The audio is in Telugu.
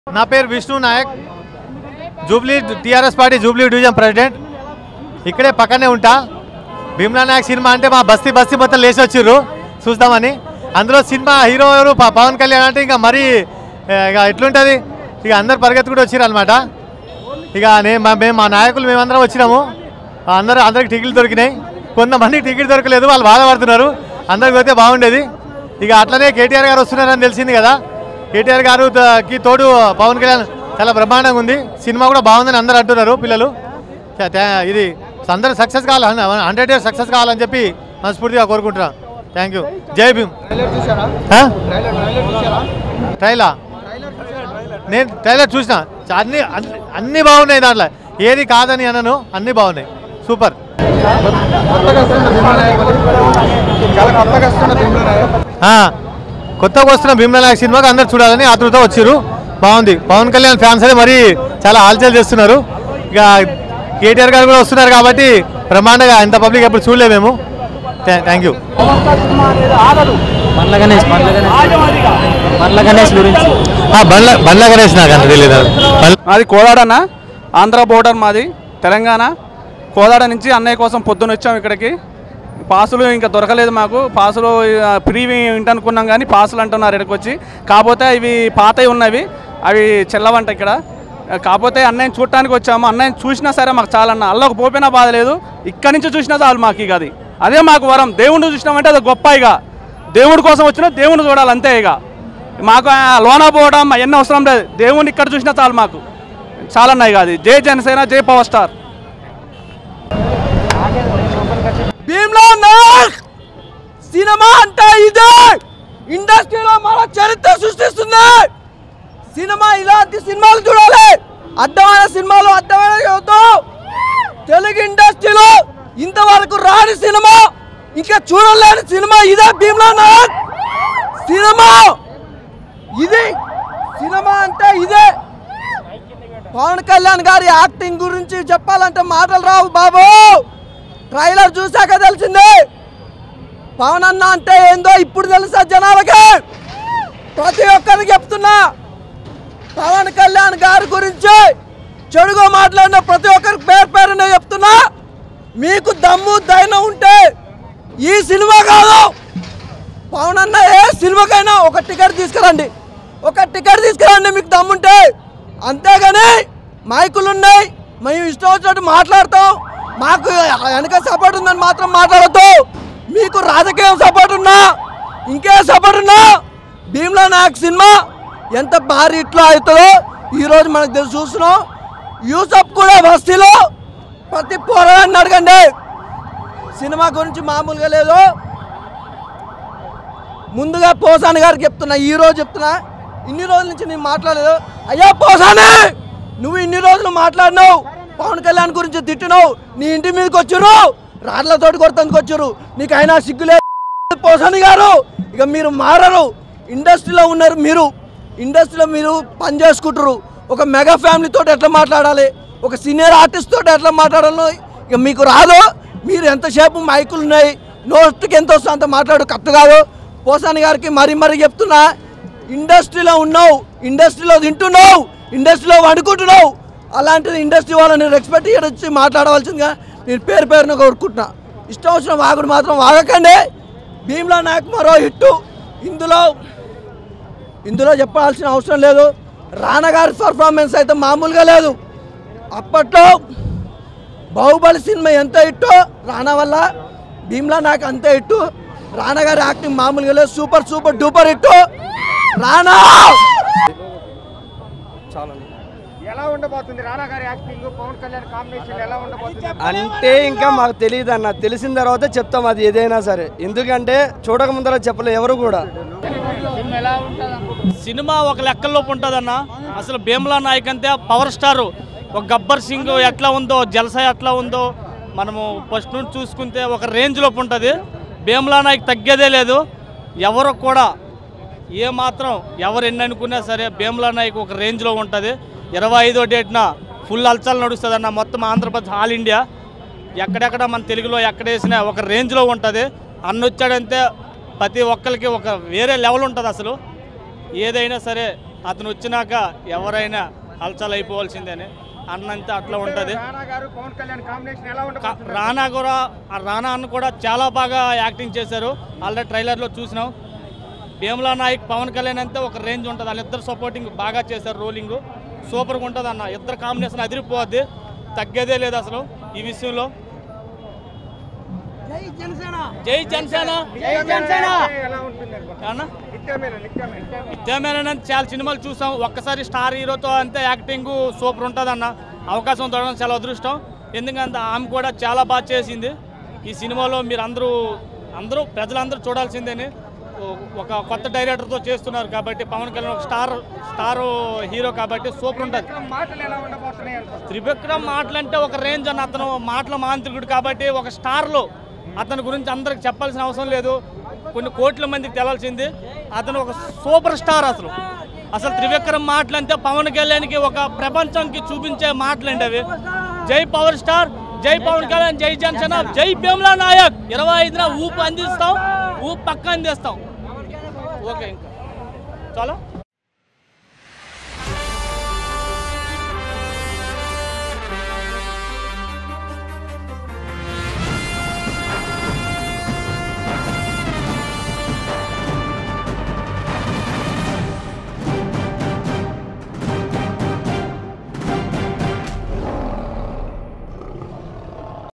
నా పేరు Vishnu Nayak Jubilee TRS party Jubilee division president ఇక్కడే పక్కనే ఉంటా భీమ్లా నాయక్ సినిమా అంటే మా బస్తీ బస్తీ మొత్తం లేచి వచ్చిర్రు చూద్దామని అందులో సినిమా హీరో ఎవరు ప- పవన్ కళ్యాణ్ అంటే ఇంకా మరీ ఏ, ఇక ఎట్లుంటుంది ఇక అందరు పరిగెత్తుకుంటూ వచ్చిర్రు అనమాట ఇక నేను మా- మేము మా నాయకులు మేమందరం వచ్చినాము అందరూ అందరికి టికెట్లు దొరికినాయి కొంతమందికి టికెట్ దొరకలేదు వాళ్ళు బాధపడుతున్నారు అందరికి పోతే బాగుండేది ఇక అట్లనే కేటీఆర్ గారు వస్తున్నారని తెలిసింది కదా కేటీఆర్ గారు త- కి తోడు పవన్ కళ్యాణ్ చాలా బ్రహ్మాండంగా ఉంది సినిమా కూడా బాగుందని అందరూ అంటున్నారు పిల్లలు థా- థా- ఇది అందరూ సక్సెస్ కావాలి హండ్రెడ్ ఇయర్స్ సక్సెస్ కావాలని చెప్పి మనస్ఫూర్తిగా కోరుకుంటున్నాను థ్యాంక్ యూ జై భీమ్ ఆ? ట్రైలా నేను ట్రైలర్ చూసిన చా- అన్ని అన్ని- అన్ని బాగున్నాయి దాంట్లో ఏది కాదని అనను అన్ని బాగున్నాయి సూపర్ ఆ, కొత్తగా వస్తున్న భీమ్లా నాయక్ సినిమాకి అందరు చూడాలని ఆతృత వచ్చారు బాగుంది పవన్ కళ్యాణ్ ఫ్యాన్స్ అని మరీ చాలా హల్చల్ చేస్తున్నారు ఇక కేటీఆర్ గారు కూడా వస్తున్నారు కాబట్టి బ్రహ్మాండంగా ఇంత పబ్లిక్ ఎప్పుడు చూడలేము మేము థ్యాంక్ యూ బండ్ల గణేష్ బండ్ల గణేష్ బండ్ల గణేష్ గురించి బండ్ల బండ్ల గణేష్ నాకు అంత తెలియదు బండ్ల- మాది కోదాడన్న ఆంధ్ర బోర్డర్ మాది తెలంగాణ కోదాడ నుంచి అన్నయ్య కోసం పొద్దున వచ్చాం ఇక్కడికి పాసులు ఇంకా దొరకలేదు మాకు పాసులు ఫ్రీ ఇంటనుకున్నాం కానీ పాసులు అంటున్నారు ఇక్కడికి వచ్చి కాకపోతే ఇవి పాతవి ఉన్నవి అవి చెల్లవంట ఇక్కడ కాకపోతే అన్నయ్యని చూడటానికి వచ్చాము అన్నయ్యని చూసినా సరే మాకు చాలన్న అల్లకు పోపినా బాధ లేదు ఇక్కడి నుంచి చూసినా చాలు మాకు ఇక అది అదే మాకు వరం దేవుడిని చూసినామంటే అది గొప్ప ఇక దేవుడి కోసం వచ్చినా దేవుడిని చూడాలి అంతే ఇక మాకు ఆ లోన పోవడం అవన్నీ అవసరం లేదు దేవుని ఇక్కడ చూసినా చాలు మాకు చాలా ఉన్నాయి కాదు జై జనసేన జై power star Bheemla Nayak cinema అంటే ఇదే ఇండస్ట్రీలో మన చరిత్ర సృష్టిస్తుంది సినిమా ఇలాంటి సినిమాలు చూడాలి అడ్డమైన సినిమాలు అడ్డమైన యువతో తెలుగు ఇండస్ట్రీలో ఇంతవరకు రాని సినిమా ఇంకా చూడలేని సినిమా ఇదే భీమ్లా నాయక్ సినిమా ఇది సినిమా అంటే ఇదే పవన్ కళ్యాణ్ గారి యాక్టింగ్ గురించి చెప్పాలంటే మాటలు రావు బాబు ట్రైలర్ చూశాక తెలిసింది పవన్ అన్న అంటే ఏందో ఇప్పుడు తెలుసా జనాలకి ప్రతి ఒక్కరికి చెప్తున్నా పవన్ కళ్యాణ్ గారి గురించి చెడుగా మాట్లాడిన ప్రతి ఒక్కరికి పేరు పేరునే చెప్తున్నా మీకు దమ్ము ధైర్యం ఉంటే ఈ సినిమా కాదు పవన్ అన్న ఏ సినిమాకైనా ఒక టికెట్ తీసుకురండి ఒక టికెట్ తీసుకురండి మీకు దమ్ముంటే అంతేగాని మైకులు ఉన్నాయి మేము ఇష్టం వచ్చినట్టు మాట్లాడతాం మాకు వెనక సపోర్ట్ ఉందని మాత్రం మాట్లాడద్దు మీకు రాజకీయం సపోర్ట్ ఉన్నా ఇంకే సపోర్ట్ ఉన్నా భీమ్లా నాయక్ సినిమా ఎంత భారీ ఇట్లో అవుతుందో ఈరోజు మనకు తెలిసి చూస్తున్నాం యూసఫ్ కూడా బస్తీలో ప్రతి పోరాడాన్ని అడగండి సినిమా గురించి మామూలుగా లేదు ముందుగా పోసాని గారికి చెప్తున్నా ఈ రోజు చెప్తున్నా ఇన్ని రోజుల నుంచి నేను మాట్లాడలేదు అయ్యా పోసాని నువ్వు ఇన్ని రోజులు మాట్లాడినావు పవన్ కళ్యాణ్ గురించి తిట్టినావు నీ ఇంటి మీదకి వచ్చారు రాడ్లతోటి కొడతందుకు వచ్చారు నీకు అయినా సిగ్గులేదు పోసాని గారు ఇక మీరు మారరు ఇండస్ట్రీలో ఉన్నారు మీరు ఇండస్ట్రీలో మీరు పని చేసుకుంటారు ఒక మెగా ఫ్యామిలీ తోటి ఎట్లా మాట్లాడాలి ఒక సీనియర్ ఆర్టిస్ట్ తోటి ఎట్లా మాట్లాడాలో ఇక మీకు రాదు మీరు ఎంతసేపు మైకులు ఉన్నాయి నోట్కి ఎంత వస్తుందో అంత మాట్లాడు కరెక్ట్ కాదు పోసాని గారికి మరీ మరీ చెప్తున్నా ఇండస్ట్రీలో ఉన్నావు ఇండస్ట్రీలో తింటున్నావు ఇండస్ట్రీలో వండుకుంటున్నావు అలాంటిది ఇండస్ట్రీ వాళ్ళని రెస్పెక్ట్ వచ్చి మాట్లాడవలసిందిగా నేను పేరు పేరున కోరుకుంటున్నా ఇష్టం వచ్చిన వాగుడు మాత్రం వాగకండి భీమ్లా నాయక్ మరో హిట్టు ఇందులో ఇందులో చెప్పాల్సిన అవసరం లేదు రానా గారి పర్ఫార్మెన్స్ అయితే మామూలుగా లేదు అప్పట్లో బాహుబలి సినిమా ఎంత ఇట్టో రానా వల్ల భీమ్లా నాకు అంతే ఇట్టు రానా గారి యాక్టింగ్ మామూలుగా లేదు సూపర్ సూపర్ డూపర్ ఇట్టు రానా ఎలా ఉండబోతుంది రానా గారి యాక్టింగ్ పవన్ కళ్యాణ్ కాంబినేషన్ ఎలా ఉండబోతుంది అంటే ఇంకా మాకు తెలియదు అన్న తెలిసిన తర్వాత చెప్తాం అది ఏదైనా సరే ఎందుకంటే చూడక ముందర చెప్పలేదు ఎవరు కూడా సినిమా ఒక లెక్కల్లోపు ఉంటుందన్న అసలు భీమ్లా నాయక్ అంతే పవర్ స్టార్ ఒక గబ్బర్ సింగ్ ఎట్లా ఉందో జలసా ఎట్లా ఉందో మనము ఫస్ట్ నుండి చూసుకుంటే ఒక రేంజ్లోపు ఉంటుంది భీమ్లా నాయక్ తగ్గేదే లేదు ఎవరు కూడా ఏ మాత్రం ఎవరు ఎన్ని అనుకున్నా సరే భీమ్లా నాయక్ ఒక రేంజ్లో ఉంటుంది ఇరవై ఐదో డేట్న ఫుల్ అల్చల్ నడుస్తుంది అన్న మొత్తం ఆంధ్రప్రదేశ్ ఆల్ ఇండియా ఎక్కడెక్కడ మన తెలుగులో ఎక్కడ వేసినా ఒక రేంజ్లో ఉంటుంది అన్న వచ్చాడంటే ప్రతి ఒక్కరికి ఒక వేరే లెవెల్ ఉంటుంది అసలు ఏదైనా సరే అతను వచ్చినాక ఎవరైనా హల్చల్ అయిపోవాల్సిందేనే అన్నంత అట్లా ఉంటుంది రానా గారు పవన్ కళ్యాణ్ కాంబినేషన్ ఎలా క- ఉండబోతుంది రానా కూడా ఆ రానా అన్న కూడా చాలా బాగా యాక్టింగ్ చేశారు ఆల్రెడీ ట్రైలర్లో చూసినాం భీమలా నాయక్ పవన్ కళ్యాణ్ అంతే ఒక రేంజ్ ఉంటుంది వాళ్ళిద్దరు సపోర్టింగ్ బాగా చేశారు రోలింగ్ సూపర్గా ఉంటుంది అన్న ఇద్దరు కాంబినేషన్ అదిరిపోద్ది తగ్గేదే లేదు అసలు ఈ విషయంలో జై జనసేన ఎలా ఉంటుంది అనుకుంటున్నారు? అన్న నిత్యమేనా నిత్యమేనా నిత్యమైన చాలా సినిమాలు చూసాం ఒక్కసారి స్టార్ హీరోతో అంతే యాక్టింగ్ సూపర్ ఉంటుంది అన్న అవకాశం దొరకడం చాలా అదృష్టం ఎందుకంటే ఆమె కూడా చాలా బాగా చేసింది ఈ సినిమాలో మీరు అందరూ అందరూ ప్రజలందరూ చూడాల్సిందేని ఓ- ఒక కొత్త డైరెక్టర్తో చేస్తున్నారు కాబట్టి పవన్ కళ్యాణ్ ఒక స్టార్ స్టార్ హీరో కాబట్టి సూపర్ ఉంటుంది ఇక్కడ మాటలు ఎలా ఉండబోతున్నాయి అనుకుంటున్నారు? త్రివిక్రమ్ మాటలంటే ఒక రేంజ్ అన్న అతను మాటల మాంత్రికుడు కాబట్టి ఒక స్టార్లో అతని గురించి అందరికి చెప్పాల్సిన అవసరం లేదు కొన్ని కోట్ల మందికి తెలాల్సింది అతను ఒక సూపర్ స్టార్ అసలు అసలు త్రివిక్రమ్ మాటలంటే పవన్ కళ్యాణ్కి ఒక ప్రపంచంకి చూపించే మాటలండి అవి జై పవర్ స్టార్ జై పవన్ కళ్యాణ్ జై జనసేన జై భీమ్లా నాయక్ ఇరవై ఐదున ఊపు అందిస్తాం ఊపు పక్క అందిస్తాం ఓకే ఇంకా చాలా